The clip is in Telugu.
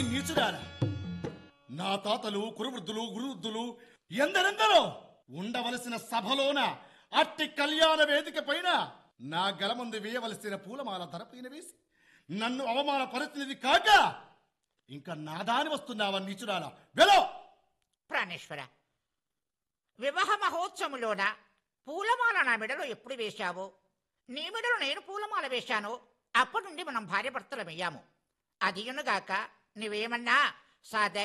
నీచుడారా నా తాతలు కురువృద్ధులు గురువృద్ధులు ఎందరెందరో ఉండవలసిన సభలోన అట్టి కళ్యాణ వేదిక పైన నా గల ముందు వేయవలసిన పూలమాల ధరపైన వేసి నన్ను అవమాన పరిస్థితి కాక ఇంకా నాదాని వస్తున్నావా నీచుడాలా వెలో ప్రాణేశ్వర వివాహ మహోత్సవంలోన పూలమాల నా మెడలో ఎప్పుడు వేశావో నీ మెడలో నేను పూలమాల వేశాను అప్పటి నుండి మనం భార్యాభర్తలమయ్యాము అదియునుగాక నువ్వేమన్నా సాదా